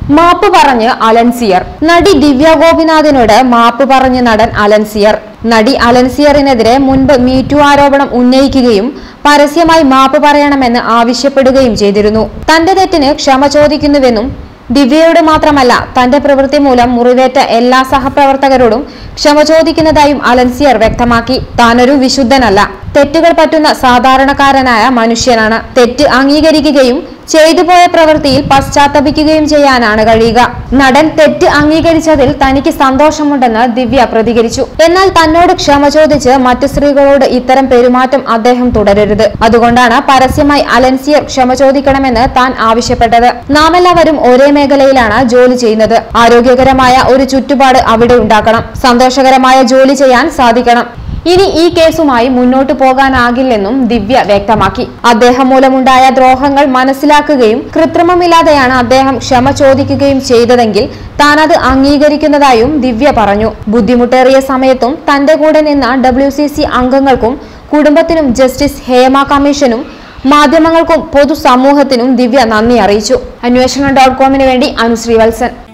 മാപ്പ് പറഞ്ഞ് അലൻസിയർ നടി ദിവ്യ ഗോപിനാഥിനോട് മാപ്പ് പറഞ്ഞ് നടൻ അലൻസിയർ നടി അലൻസിയറിനെതിരെ മുൻപ് മീറ്റു ആരോപണം ഉന്നയിക്കുകയും പരസ്യമായി മാപ്പ് പറയണമെന്ന് ആവശ്യപ്പെടുകയും ചെയ്തിരുന്നു തന്റെ തെറ്റിന് ക്ഷമ ചോദിക്കുന്നുവെന്നും ദിവ്യയുടെ മാത്രമല്ല തന്റെ പ്രവൃത്തി മൂലം മുറിവേറ്റ എല്ലാ സഹപ്രവർത്തകരോടും ക്ഷമ ചോദിക്കുന്നതായും അലൻസിയർ വ്യക്തമാക്കി താനൊരു വിശുദ്ധനല്ല തെറ്റുകൾ പറ്റുന്ന സാധാരണക്കാരനായ മനുഷ്യനാണ് തെറ്റ് അംഗീകരിക്കുകയും ചെയ്തുപോയ പ്രവൃത്തിയിൽ പശ്ചാത്തപിക്കുകയും ചെയ്യാനാണ് കഴിയുക നടൻ തെറ്റ് അംഗീകരിച്ചതിൽ തനിക്ക് സന്തോഷമുണ്ടെന്ന് ദിവ്യ പ്രതികരിച്ചു എന്നാൽ തന്നോട് ക്ഷമ ചോദിച്ച് മറ്റു സ്ത്രീകളോട് ഇത്തരം പെരുമാറ്റം അദ്ദേഹം തുടരരുത് അതുകൊണ്ടാണ് പരസ്യമായി അലൻസിയർ ക്ഷമ ചോദിക്കണമെന്ന് താൻ ആവശ്യപ്പെട്ടത് നാം എല്ലാവരും ഒരേ മേഖലയിലാണ് ജോലി ചെയ്യുന്നത് ആരോഗ്യകരമായ ഒരു ചുറ്റുപാട് അവിടെ ഉണ്ടാക്കണം സന്തോഷകരമായ ജോലി ചെയ്യാൻ സാധിക്കണം ഇനി ഈ കേസുമായി മുന്നോട്ടു പോകാനാകില്ലെന്നും ദിവ്യ വ്യക്തമാക്കി അദ്ദേഹം മൂലമുണ്ടായ ദ്രോഹങ്ങൾ മനസ്സിലാക്കുകയും കൃത്രിമമില്ലാതെയാണ് അദ്ദേഹം ക്ഷമ ചോദിക്കുകയും ചെയ്തതെങ്കിൽ താനത് അംഗീകരിക്കുന്നതായും ദിവ്യ പറഞ്ഞു ബുദ്ധിമുട്ടേറിയ സമയത്തും തന്റെ കൂടെ നിന്ന ഡബ്ല്യു സി സി അംഗങ്ങൾക്കും കുടുംബത്തിനും ജസ്റ്റിസ് ഹേമ കമ്മീഷനും മാധ്യമങ്ങൾക്കും പൊതുസമൂഹത്തിനും ദിവ്യ നന്ദി അറിയിച്ചു അന്വേഷണം ഡോട്ട് കോമിന് വേണ്ടി അനുശ്രീ വത്സൻ